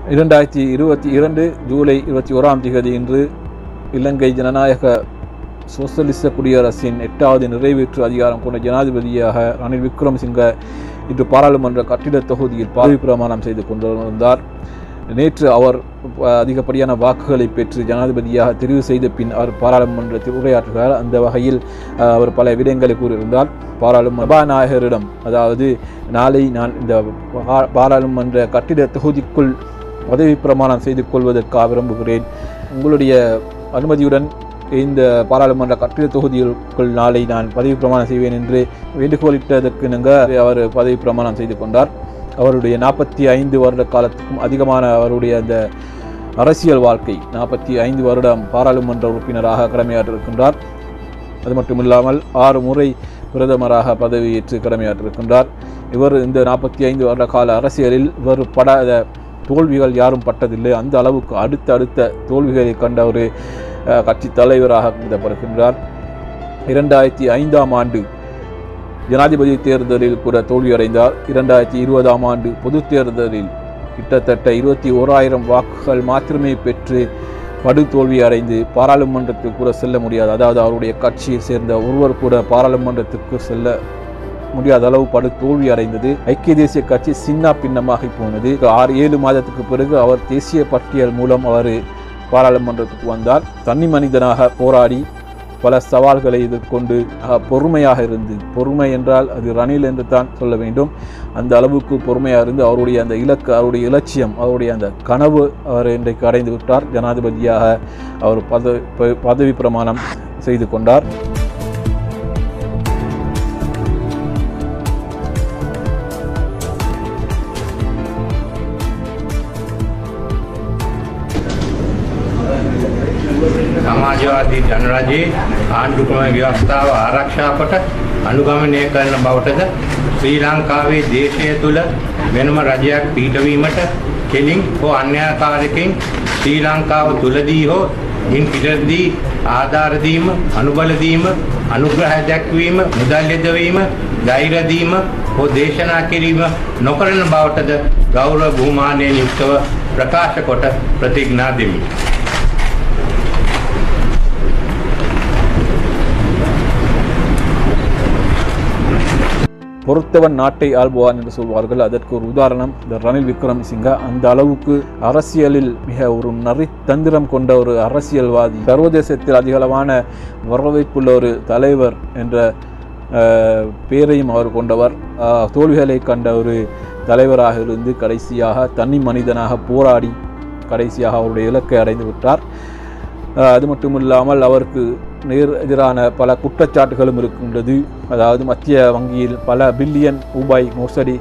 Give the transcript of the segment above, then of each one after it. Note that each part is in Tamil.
இரண்டாயிரத்தி இருபத்தி இரண்டு ஜூலை இருபத்தி ஓராம் தேதி இன்று இலங்கை ஜனநாயக சோசலிச குடியரசின் எட்டாவது நிறைவேற்று அதிகாரம் கொண்ட ஜனாதிபதியாக ரணில் விக்ரமசிங்க இன்று பாராளுமன்ற கட்டிடத் தொகுதியில் பதவி பிரமாணம் செய்து கொண்டிருந்தார் நேற்று அவர் அஹ், அதிகப்படியான வாக்குகளை பெற்று ஜனாதிபதியாக தெரிவு செய்த பின் அவர் பாராளுமன்றத்தில் உரையாற்றுகிறார் அந்த வகையில் அஹ், அவர் பல விடயங்களை கூறியிருந்தார் பாராளுமன்ற சபாநாயகரிடம் அதாவது நாளை நான் இந்த பா- பாராளுமன்ற கட்டிட தொகுதிக்குள் பதவி பிரமாணம் செய்து கொள்வதற்காக விரும்புகிறேன் உங்களுடைய அனுமதியுடன் இந்த பாராளுமன்ற கட்டிட தொகுதிக்குள் நாளை நான் பதவி பிரமாணம் செய்வேன் என்று வேண்டுகோளிட்டதற்கு இணங்க அவர் பதவி பிரமாணம் செய்து கொண்டார் அவருடைய நாற்பத்தி ஐந்து வருட காலத்துக்கும் அதிகமான அவருடைய அந்த அரசியல் வாழ்க்கை நாற்பத்தி ஐந்து வருடம் பாராளுமன்ற உறுப்பினராக கடமையாற்றிருக்கின்றார் அது மட்டுமில்லாமல் ஆறு முறை பிரதமராக பதவியேற்று கடமையாற்றிருக்கின்றார் இவர் இந்த நாற்பத்தி ஐந்து வருட கால அரசியலில் இவர் படாத தோல்விகள் யாரும் பட்டதில்லை அந்த அளவுக்கு அடுத்த அடுத்த தோல்விகளை கண்ட ஒரு அஹ், கட்சி தலைவராக கருதப்படுகின்றார் இரண்டாயிரத்தி ஐந்தாம் ஆண்டு ஜனாதிபதி தேர்தலில் கூட தோல்வியடைந்தார் இரண்டாயிரத்தி இருபதாம் ஆண்டு பொதுத் தேர்தலில் கிட்டத்தட்ட இருபத்தி ஓராயிரம் வாக்குகள் மாத்திரமே பெற்று படு தோல்வி அடைந்து பாராளுமன்றத்துக்கு கூட செல்ல முடியாது அதாவது அவருடைய கட்சியை சேர்ந்த ஒருவர் கூட பாராளுமன்றத்துக்கு செல்ல முடியாத அளவு படு தோல்வி அடைந்தது ஐக்கிய தேசிய கட்சி சின்ன பின்னமாக போனது ஆறு ஏழு மாதத்துக்கு பிறகு அவர் தேசிய பட்டியல் மூலம் அவர் பாராளுமன்றத்துக்கு வந்தார் தனி மனிதனாக போராடி பல சவால்களை எதிர்கொண்டு அஹ், பொறுமையாக இருந்து பொறுமை என்றால் அது ரணில் என்று தான் சொல்ல வேண்டும் அந்த அளவுக்கு பொறுமையாக இருந்து அவருடைய அந்த இலக்கு அவருடைய இலட்சியம் அவருடைய அந்த கனவு அவர் இன்றைக்கு அடைந்து விட்டார் ஜனாதிபதியாக அவர் பதவி ப- பதவி பிரமாணம் செய்து கொண்டார் සමාජවාදී ජනරජයේ ආණ්ඩුක්‍රම ව්‍යවස්ථාව ආරක්ෂා කොට අනුගමනය කරන බවටද ශ්‍රී ලංකාවේ දේශය තුළ වෙනම රජයක් පිහිටවීමට කෙලින් හෝ අන්‍යාකාරකින් ශ්‍රී ලංකාව තුළදී හෝ ඉන් පිටදී ආධාර දීම අනුබල දීම අනුග්‍රහය දැක්වීම මුදල් යෙදවීම ධෛර්ය දීම හෝ දේශනා කිරීම නොකරන බවටද ගෞරව භූමානයෙන් යුක්තව ප්‍රකාශ කොට ප්‍රතිඥා දෙමි பொறுத்தவன் நாட்டை ஆள்பவான் என்று சொல்வார்கள் அதற்கு ஒரு உதாரணம் இந்த ரணில் விக்ரமசிங்க அந்த அளவுக்கு அரசியலில் மிக ஒரு நரித்தந்திரம் கொண்ட ஒரு அரசியல்வாதி சர்வதேசத்தில் அதிகளவான வரவேற்புள்ள ஒரு தலைவர் என்ற அஹ், பேரையும் அவர் கொண்டவர் அஹ், தோல்விகளை கண்ட ஒரு தலைவராக இருந்து கடைசியாக தனி மனிதனாக போராடி கடைசியாக அவருடைய இலக்கை அடைந்து விட்டார் அஹ் அது மட்டுமில்லாமல் அவருக்கு நேர் எதிரான பல குற்றச்சாட்டுகளும் இருக்கின்றது அதாவது மத்திய வங்கியில் பல பில்லியன் ரூபாய் மோசடி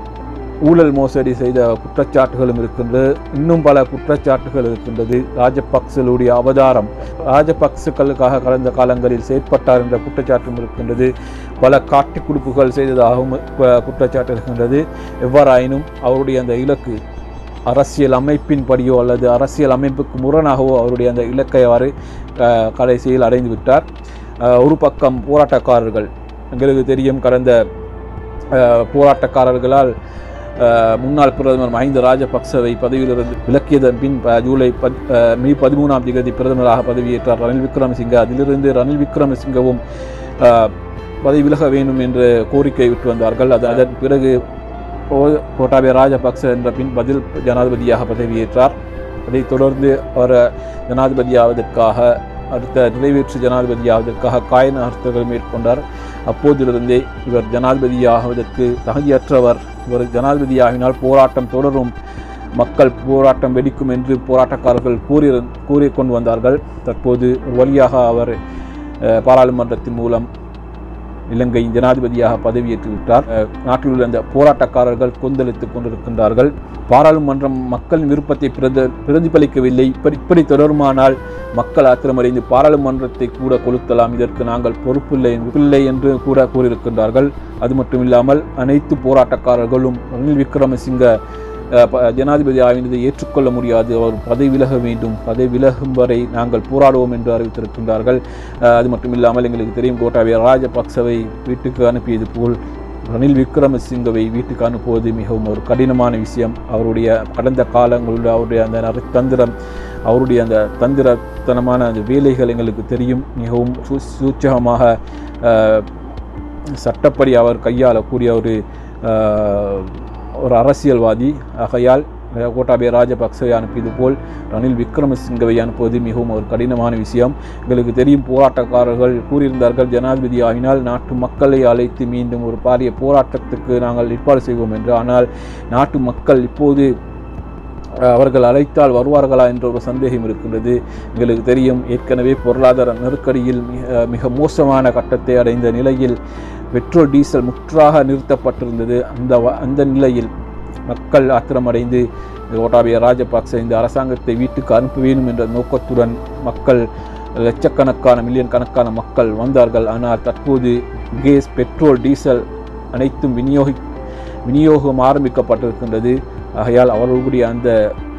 ஊழல் மோசடி செய்த குற்றச்சாட்டுகளும் இருக்கின்றது இன்னும் பல குற்றச்சாட்டுகள் இருக்கின்றது ராஜபக்சலுடைய அவதாரம் ராஜபக்சக்களுக்காக கடந்த காலங்களில் செயற்பட்டார் என்ற குற்றச்சாட்டும் இருக்கின்றது பல காட்டி குடுப்புகள் செய்ததாகவும் அஹ், குற்றச்சாட்டு இருக்கின்றது எவ்வாறாயினும் அவருடைய அந்த இலக்கு அரசியல் அமைப்பின்படியோ அல்லது அரசியல் அமைப்புக்கு முரணாகவோ அவருடைய அந்த இலக்கை அவர் அஹ், கடைசியில் அடைந்து விட்டார் அஹ், ஒரு பக்கம் போராட்டக்காரர்கள் எங்களுக்கு தெரியும் கடந்த அஹ், போராட்டக்காரர்களால் அஹ், முன்னாள் பிரதமர் மஹிந்த ராஜபக்சவை பதவியிலிருந்து விலக்கியதன் பின் ப- ஜூலை பத் அஹ், மே பதிமூணாம் தேதி பிரதமராக பதவியேற்றார் ரணில் விக்ரமசிங்க அதிலிருந்து ரணில் விக்ரமசிங்கவும் அஹ், பதவி விலக வேண்டும் என்று கோரிக்கை விட்டு வந்தார்கள் அது அதன் பிறகு ஓ- கோட்டாபய ராஜபக்ச என்ற பின் பதில் ஜனாதிபதியாக பதவியேற்றார் அதைத் தொடர்ந்து அவர் ஜனாதிபதியாவதற்காக அடுத்த நிறைவேற்று ஜனாதிபதியாவதற்காக காய நகர்த்தல்கள் மேற்கொண்டார் அப்போதிலிருந்தே இவர் ஜனாதிபதியாவதற்கு தகுதியற்றவர் இவர் ஜனாதிபதியாகினால் போராட்டம் தொடரும் மக்கள் போராட்டம் வெடிக்கும் என்று போராட்டக்காரர்கள் கூறி கூறிக்கொண்டு வந்தார்கள் தற்போது ஒரு வழியாக அவர் அஹ், பாராளுமன்றத்தின் மூலம் இலங்கையின் ஜனாதிபதியாக பதவியேற்று விட்டார் அஹ், நாட்டில் உள்ள அந்த போராட்டக்காரர்கள் கொந்தளித்துக் கொண்டிருக்கின்றார்கள் பாராளுமன்றம் மக்களின் விருப்பத்தை பிரத பிரதிபலிக்கவில்லை இப்படி இப்படி தொடருமானால் மக்கள் ஆத்திரமடைந்து பாராளுமன்றத்தை கூட கொளுத்தலாம் இதற்கு நாங்கள் பொறுப்பில்லை இல்லை என்று கூட கூறியிருக்கின்றார்கள் அது மட்டுமில்லாமல் அனைத்து போராட்டக்காரர்களும் ரணில் விக்ரமசிங்க அஹ், ப- ஜனாதிபதி ஆவினதை ஏற்றுக்கொள்ள முடியாது அவர் பதவி விலக வேண்டும் பதவி விலகும் வரை நாங்கள் போராடுவோம் என்று அறிவித்திருக்கின்றார்கள் அஹ், அது மட்டும் இல்லாமல் எங்களுக்கு தெரியும் கோட்டாபய ராஜபக்சவை வீட்டுக்கு அனுப்பியது போல் ரணில் விக்ரமசிங்கவை வீட்டுக்கு அனுப்புவது மிகவும் ஒரு கடினமான விஷயம் அவருடைய கடந்த காலங்களில் அவருடைய அந்த நரித்தந்திரம் அவருடைய அந்த தந்திரத்தனமான அந்த வேலைகள் எங்களுக்கு தெரியும் மிகவும் சூ சூச்சகமாக அஹ், சட்டப்படி அவர் கையாளக்கூடிய ஒரு அஹ், ஒரு அரசியல்வாதி ஆகையால் அஹ், கோட்டாபய ராஜபக்சவை அனுப்பியது போல் ரணில் விக்ரமசிங்கவை அனுப்புவது மிகவும் ஒரு கடினமான விஷயம் எங்களுக்கு தெரியும் போராட்டக்காரர்கள் கூறியிருந்தார்கள் ஜனாதிபதி ஆகினால் நாட்டு மக்களை அழைத்து மீண்டும் ஒரு பாரிய போராட்டத்துக்கு நாங்கள் ஏற்பாடு செய்வோம் என்று ஆனால் நாட்டு மக்கள் இப்போது அஹ், அவர்கள் அழைத்தால் வருவார்களா என்ற ஒரு சந்தேகம் இருக்கின்றது எங்களுக்கு தெரியும் ஏற்கனவே பொருளாதார நெருக்கடியில் மிக மிக மோசமான கட்டத்தை அடைந்த நிலையில் பெட்ரோல் டீசல் முற்றாக நிறுத்தப்பட்டிருந்தது அந்த வ- அந்த நிலையில் மக்கள் ஆத்திரமடைந்து கோட்டாபய ராஜபக்ச இந்த அரசாங்கத்தை வீட்டுக்கு அனுப்ப வேண்டும் என்ற நோக்கத்துடன் மக்கள் லட்சக்கணக்கான மில்லியன் கணக்கான மக்கள் வந்தார்கள் ஆனால் தற்போது கேஸ் பெட்ரோல் டீசல் அனைத்தும் விநியோகி விநியோகம் ஆரம்பிக்கப்பட்டிருக்கின்றது ஆகையால் அவர்களுடைய அந்த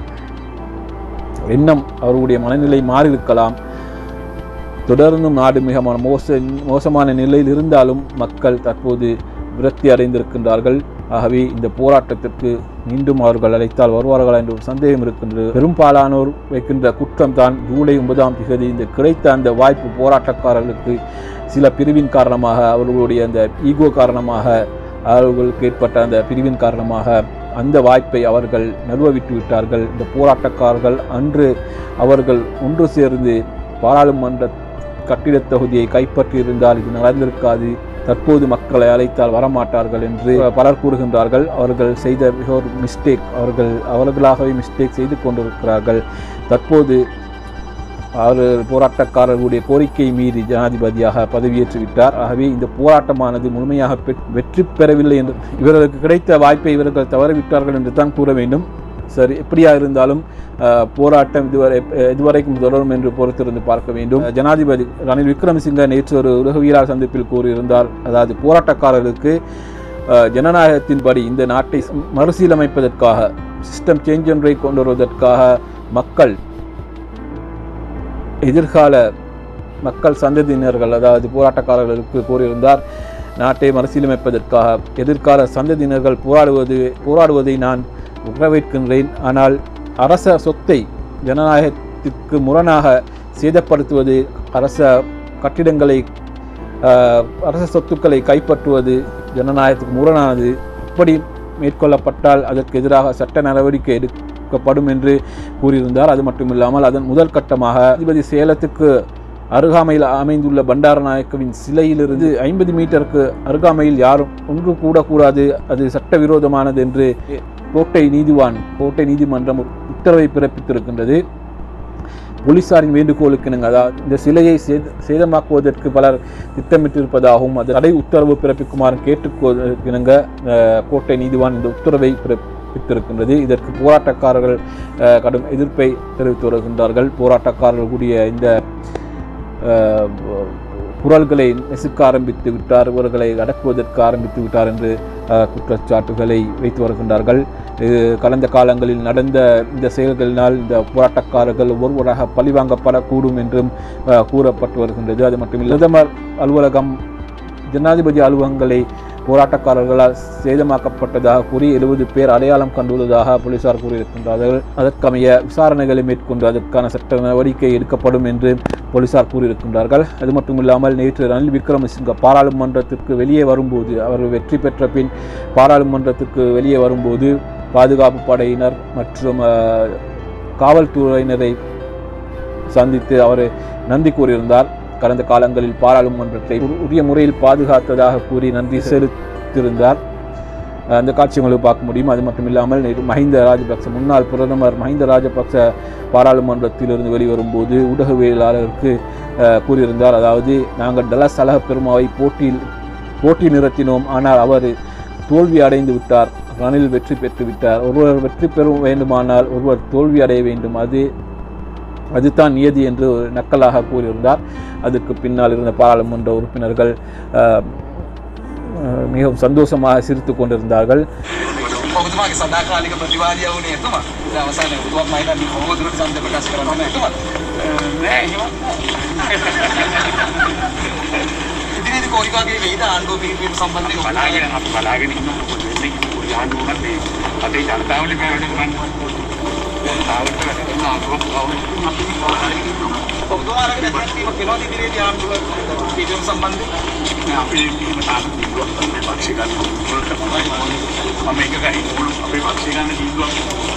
எண்ணம் அவர்களுடைய மனநிலை மாறியிருக்கலாம் தொடர்ந்தும் நாடு மிக மோ- மோச மோசமான நிலையில் இருந்தாலும் மக்கள் தற்போது விரக்தி அடைந்திருக்கின்றார்கள் ஆகவே இந்த போராட்டத்திற்கு மீண்டும் அவர்கள் அழைத்தால் வருவார்களா என்ற ஒரு சந்தேகம் இருக்கின்றது பெரும்பாலானோர் வைக்கின்ற குற்றம் தான் ஜூலை ஒன்பதாம் தேதி இந்த கிடைத்த அந்த வாய்ப்பு போராட்டக்காரர்களுக்கு சில பிரிவின் காரணமாக அவர்களுடைய அந்த ஈகோ காரணமாக அவர்களுக்கு ஏற்பட்ட அந்த பிரிவின் காரணமாக அந்த வாய்ப்பை அவர்கள் நழுவ விட்டு விட்டார்கள் இந்த போராட்டக்காரர்கள் அன்று அவர்கள் ஒன்று சேர்ந்து பாராளுமன்ற கட்டிடத் தொகுதியை கைப்பற்றியிருந்தால் இது நடந்திருக்காது தற்போது மக்களை அழைத்தால் வரமாட்டார்கள் என்று பலர் கூறுகின்றார்கள் அவர்கள் செய்த மிக ஒரு மிஸ்டேக் அவர்கள் அவர்களாகவே மிஸ்டேக் செய்து கொண்டிருக்கிறார்கள் தற்போது அவர் போராட்டக்காரர்களுடைய கோரிக்கை மீறி ஜனாதிபதியாக பதவியேற்று விட்டார் ஆகவே இந்த போராட்டமானது முழுமையாக பெற்- வெற்றி பெறவில்லை என்று இவர்களுக்கு கிடைத்த வாய்ப்பை இவர்கள் தவறவிட்டார்கள் என்று தான் கூற வேண்டும் சரி எப்படியா இருந்தாலும் அஹ், போராட்டம் இதுவரை அஹ், இதுவரைக்கும் தொடரும் என்று பொறுத்திருந்து பார்க்க வேண்டும் ஜனாதிபதி ரணில் விக்ரமசிங்க நேற்று ஒரு உலகவியலாளர் சந்திப்பில் கூறியிருந்தார் அதாவது போராட்டக்காரர்களுக்கு அஹ், ஜனநாயகத்தின்படி இந்த நாட்டை மறுசீலமைப்பதற்காக சிஸ்டம் சேஞ்ச் ஒன்றை கொண்டு வருவதற்காக மக்கள் எதிர்கால மக்கள் சந்ததியினர்கள் அதாவது போராட்டக்காரர்களுக்கு கூறியிருந்தார் நாட்டை மறுசீலமைப்பதற்காக எதிர்கால சந்ததியினர்கள் போராடுவது போராடுவதை நான் வரவேற்கின்றேன் ஆனால் அரச சொத்தை ஜனநாயகத்திற்கு முரணாக சேதப்படுத்துவது அரச கட்டிடங்களை ஆஹ், அரச சொத்துக்களை கைப்பற்றுவது ஜனநாயகத்துக்கு முரணானது அப்படி மேற்கொள்ளப்பட்டால் அதற்கு எதிராக சட்ட நடவடிக்கை எடுக்கப்படும் என்று கூறியிருந்தார் அது மட்டுமில்லாமல் அதன் முதல் கட்டமாக அதிபதி சேலத்துக்கு அருகாமையில் அமைந்துள்ள பண்டாரநாயக்கவின் சிலையிலிருந்து ஐம்பது மீட்டருக்கு அருகாமையில் யாரும் ஒன்று கூடக்கூடாது அது சட்டவிரோதமானது என்று கோட்டை நீதிவான் கோட்டை நீதிமன்றம் ஒரு உத்தரவை பிறப்பித்திருக்கின்றது போலீசாரின் வேண்டுகோளுக்கு இணங்க அதாவது இந்த சிலையை சேத சேதமாக்குவதற்கு பலர் திட்டமிட்டிருப்பதாகவும் அது தடை உத்தரவு பிறப்பிக்குமாறு கேட்டுக்கொள்வதற்கு இணங்க அஹ், கோட்டை நீதிவான் இந்த உத்தரவை பிறப்பித்திருக்கின்றது இதற்கு போராட்டக்காரர்கள் அஹ், கடும் எதிர்ப்பை தெரிவித்து வருகின்றார்கள் போராட்டக்காரர்களுடைய இந்த அஹ், குரல்களை நெசுக்க ஆரம்பித்து விட்டார் இவர்களை அடக்குவதற்கு ஆரம்பித்து விட்டார் என்று அஹ், குற்றச்சாட்டுகளை வைத்து வருகின்றார்கள் இது கடந்த காலங்களில் நடந்த இந்த செயல்களினால் இந்த போராட்டக்காரர்கள் ஒருவராக பழிவாங்கப்படக்கூடும் என்றும் அஹ், கூறப்பட்டு வருகின்றது அது மட்டுமில்லை பிரதமர் அலுவலகம் ஜனாதிபதி அலுவலகங்களை போராட்டக்காரர்களால் சேதமாக்கப்பட்டதாக கூறி எழுபது பேர் அடையாளம் கண்டுள்ளதாக போலீசார் கூறியிருக்கின்றார்கள் அதற்கமைய விசாரணைகளை மேற்கொண்டு அதற்கான சட்ட நடவடிக்கை எடுக்கப்படும் என்று போலீசார் கூறியிருக்கின்றார்கள் அது மட்டுமில்லாமல் நேற்று ரணில் விக்ரமசிங்க பாராளுமன்றத்திற்கு வெளியே வரும்போது அவர் வெற்றி பெற்ற பின் பாராளுமன்றத்திற்கு வெளியே வரும்போது பாதுகாப்பு படையினர் மற்றும் அஹ், காவல்துறையினரை சந்தித்து அவர் நன்றி கூறியிருந்தார் கடந்த காலங்களில் பாராளுமன்றத்தை உ- உரிய முறையில் பாதுகாத்ததாக கூறி நன்றி செலுத்தியிருந்தார் அந்த காட்சிகளை பார்க்க முடியும் அது மட்டும் இல்லாமல் நேற்று மஹிந்த ராஜபக்ச முன்னாள் பிரதமர் மஹிந்த ராஜபக்ச பாராளுமன்றத்திலிருந்து வெளிவரும்போது ஊடகவியலாளருக்கு அஹ், கூறியிருந்தார் அதாவது நாங்கள் டலஸ் அலக பெருமாவை போட்டியில் போட்டி நிறுத்தினோம் ஆனால் அவர் தோல்வி அடைந்து விட்டார் ரணில் வெற்றி பெற்று விட்டார் ஒருவர் வெற்றி பெற வேண்டுமானால் ஒருவர் தோல்வி அடைய வேண்டும் அது அதுதான் நியதி என்று ஒரு நக்கலாக கூறியிருந்தார் அதுக்கு பின்னால் இருந்த பாராளுமன்ற உறுப்பினர்கள் அஹ், அஹ், மிகவும் சந்தோஷமாக சிரித்து கொண்டிருந்தார்கள் ඔබතුමාගේ සදාකාලික ප්‍රතිවාදිය වුණේ එතුමා. දැන් අවසානයේ ඔබතුමා මම හිතන්නේ කොහොමද සම්ද ප්‍රකාශ කරන්න නෑ එතුමා. නෑ එහෙම. ඉතින් දිනේදී කොයි වගේ වෙයිද ආණ්ඩුව පිහිටවීම සම්බන්ධයෙන් බලාගෙන අපි බලාගෙන ඉන්න මොකද වෙන්නේ පොඩි ආණ්ඩුවකට මේ අපේ ජනතාවලි බැරෙන්න ගන්න. ජනතාවට වැඩිම ආගමක් කවුරුත් අපි බලාගෙන ඉන්නවා. ඔබතුමාලගේ දැක්වීමක් වෙනවද ඉදිරියේදී ආණ්ඩුව පිහිටවීම සම්බන්ධයෙන් නෑ අපි එහෙම තාම තීන්දුවක් අපේ පක්ෂය ගන්න උත්සාහ කරනවා. මම එක ගහයි අපේ පක්ෂය ගන්න තීන්දුවක්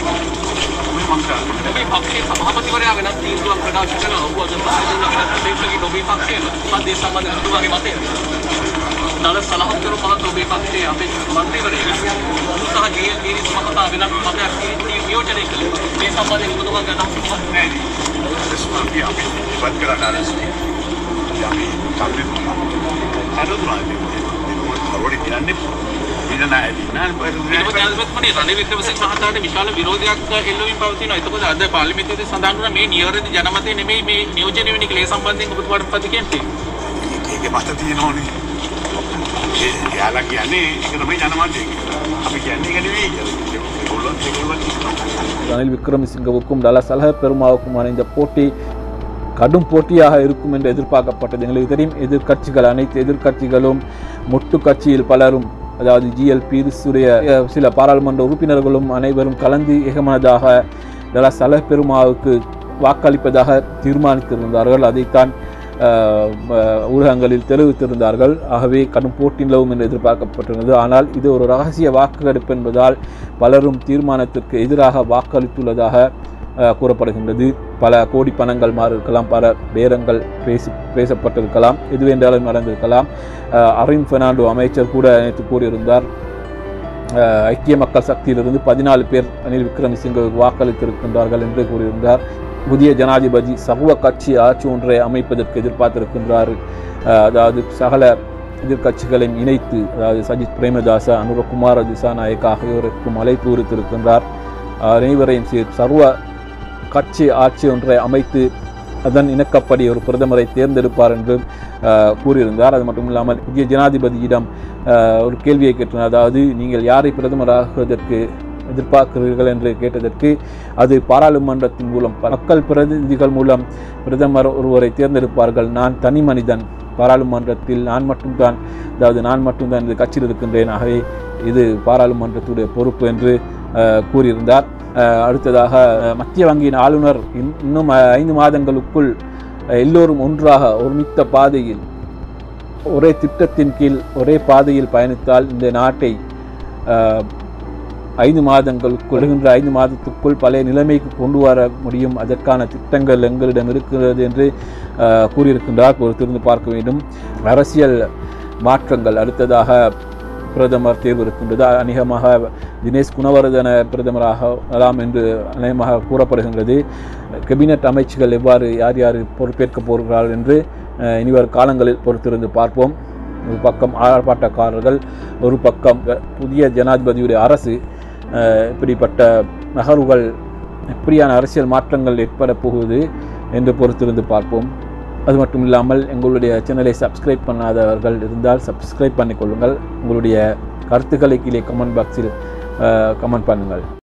මේ මම කරන්නේ. මේ පක්ෂයේ සභාපතිවරයා වෙනත් තීන්දුවක් ප්‍රකාශ කළා ඔබ අද පහදලා දෙන්නගේ නොබේ පක්ෂයේ මොකක්ද ඒ සම්බන්ධයෙන් ඔබතුමාගේ මතය? නල සලහකරු මහත් ඔබේ පක්ෂයේ අපේ මන්ත්‍රීවරයෙක් උත්සාහ ගිය ගිරිස් මහතා වෙනත් මතයක් නියෝජනය කළේ. මේ සම්බන්ධයෙන් ඔබතුමාගේ අදහස් මොකක්ද? නෑ නේ. අපි අපි ඉවත් කරන්න ආරස්නේ. අපි කම්පිට අරදුනාදී. ඒක කරෝඩි කියන්නේ ඉන්න නෑ නෑ එතකොට ජනාධිපතිතුමනි රනිල් වික්‍රමසිංහ මහතාට විශාල විරෝධයක් එල්ලවීම පවතිනවා. එතකොට අද පාර්ලිමේන්තුවේ සඳහන් වුණා මේ නියෝජිත ජනමතය නෙමෙයි මේ නියෝජනය වෙන කලේ සම්බන්ධයෙන් ඔබතුමාට මොකද කියන්නේ? ඒකේ මත තියෙනෝනේ. ඒ යාලා කියන්නේ ඒක තමයි ජනමාධ්‍ය කියලා. අපි කියන්නේ ඒක නෙවෙයි කියලා. ඒගොල්ලෝ ඒගොල්ලෝ කියනවා. ரணில் விக்ரமசிங்கவுக்கும் டலா சலஹ பெருமாவுக்குமான இந்த போட்டி கடும் போட்டியாக இருக்கும் என்று எதிர்பார்க்கப்பட்டது எங்களுக்கு தெரியும் எதிர்க்கட்சிகள் அனைத்து எதிர்க்கட்சிகளும் மொட்டு கட்சியில் பலரும் அதாவது ஜிஎல் பீரிசுடைய அஹ், சில பாராளுமன்ற உறுப்பினர்களும் அனைவரும் கலந்து ஏகமனதாக டலா சலஹ பெருமாவுக்கு வாக்களிப்பதாக தீர்மானித்திருந்தார்கள் அதைத்தான் அஹ், அஹ், ஊடகங்களில் தெரிவித்திருந்தார்கள் ஆகவே கடும் போட்டி நிலவும் என்று எதிர்பார்க்கப்பட்டிருந்தது ஆனால் இது ஒரு ரகசிய வாக்குக்கெடுப்பு என்பதால் பலரும் தீர்மானத்திற்கு எதிராக வாக்களித்துள்ளதாக அஹ், கூறப்படுகின்றது பல கோடி பணங்கள் மாறியிருக்கலாம் பல பேரங்கள் பேசி பேசப்பட்டிருக்கலாம் எது வேண்டாலும் நடந்திருக்கலாம் அஹ், அரின் பெர்னாண்டோ அமைச்சர் கூட நேற்று கூறியிருந்தார் அஹ், ஐக்கிய மக்கள் சக்தியிலிருந்து பதினாலு பேர் ரணில் விக்ரமசிங்கவுக்கு வாக்களித்திருக்கின்றார்கள் என்று கூறியிருந்தார் புதிய ஜனாதிபதி சர்வ கட்சி ஆட்சி ஒன்றை அமைப்பதற்கு எதிர்பார்த்திருக்கின்றார் அஹ், அதாவது சகல எதிர்க்கட்சிகளையும் இணைத்து அதாவது சஜித் பிரேமதாச அனுரகுமார திசாநாயக் ஆகியோருக்கும் அழைப்பு விடுத்திருக்கின்றார் அனைவரையும் சேர்த்து சர்வ கட்சி ஆட்சி ஒன்றை அமைத்து அதன் இணக்கப்படி ஒரு பிரதமரை தேர்ந்தெடுப்பார் என்று அஹ், கூறியிருந்தார் அது மட்டும் இல்லாமல் புதிய ஜனாதிபதியிடம் அஹ், ஒரு கேள்வியை கேட்டார் அதாவது நீங்கள் யாரை பிரதமராகுவதற்கு எதிர்பார்க்கிறீர்கள் என்று கேட்டதற்கு அது பாராளுமன்றத்தின் மூலம் மக்கள் பிரதிநிதிகள் மூலம் பிரதமர் ஒருவரை தேர்ந்தெடுப்பார்கள் நான் தனி மனிதன் பாராளுமன்றத்தில் நான் மட்டும்தான் அதாவது நான் மட்டும்தான் இந்த கட்சியில் இருக்கின்றேன் ஆகவே இது பாராளுமன்றத்துடைய பொறுப்பு என்று அஹ், கூறியிருந்தார் அஹ், அடுத்ததாக அஹ், மத்திய வங்கியின் ஆளுநர் இன்- இன்னும் அஹ், ஐந்து மாதங்களுக்குள் அஹ், எல்லோரும் ஒன்றாக ஒருமித்த பாதையில் ஒரே திட்டத்தின் கீழ் ஒரே பாதையில் பயணித்தால் இந்த நாட்டை அஹ், ஐந்து மாதங்களுக்குள் வருகின்ற ஐந்து மாதத்துக்குள் பழைய நிலைமைக்கு கொண்டு வர முடியும் அதற்கான திட்டங்கள் எங்களிடம் இருக்கிறது என்று அஹ், கூறியிருக்கின்றார் பொறுத்திருந்து பார்க்க வேண்டும் அரசியல் மாற்றங்கள் அடுத்ததாக பிரதமர் தேர்வு இருக்கின்றது அநேகமாக தினேஷ் குணவர்தன பிரதமராக வரலாம் என்று அநேகமாக கூறப்படுகின்றது கேபினட் அமைச்சுகள் எவ்வாறு யார் யார் பொறுப்பேற்கப் போகிறார்கள் என்று அஹ், இனிவரும் காலங்களில் பொறுத்திருந்து பார்ப்போம் ஒரு பக்கம் ஆர்ப்பாட்டக்காரர்கள் ஒரு பக்கம் புதிய ஜனாதிபதியுடைய அரசு அஹ், இப்படிப்பட்ட நகர்வுகள் எப்படியான அரசியல் மாற்றங்கள் ஏற்பட போகுது என்று பொறுத்திருந்து பார்ப்போம் அது மட்டும் இல்லாமல் எங்களுடைய சேனலை சப்ஸ்கிரைப் பண்ணாதவர்கள் இருந்தால் சப்ஸ்கிரைப் பண்ணிக்கொள்ளுங்கள் உங்களுடைய கருத்துக்களை கீழே கமெண்ட் பாக்ஸில் கமெண்ட் பண்ணுங்கள்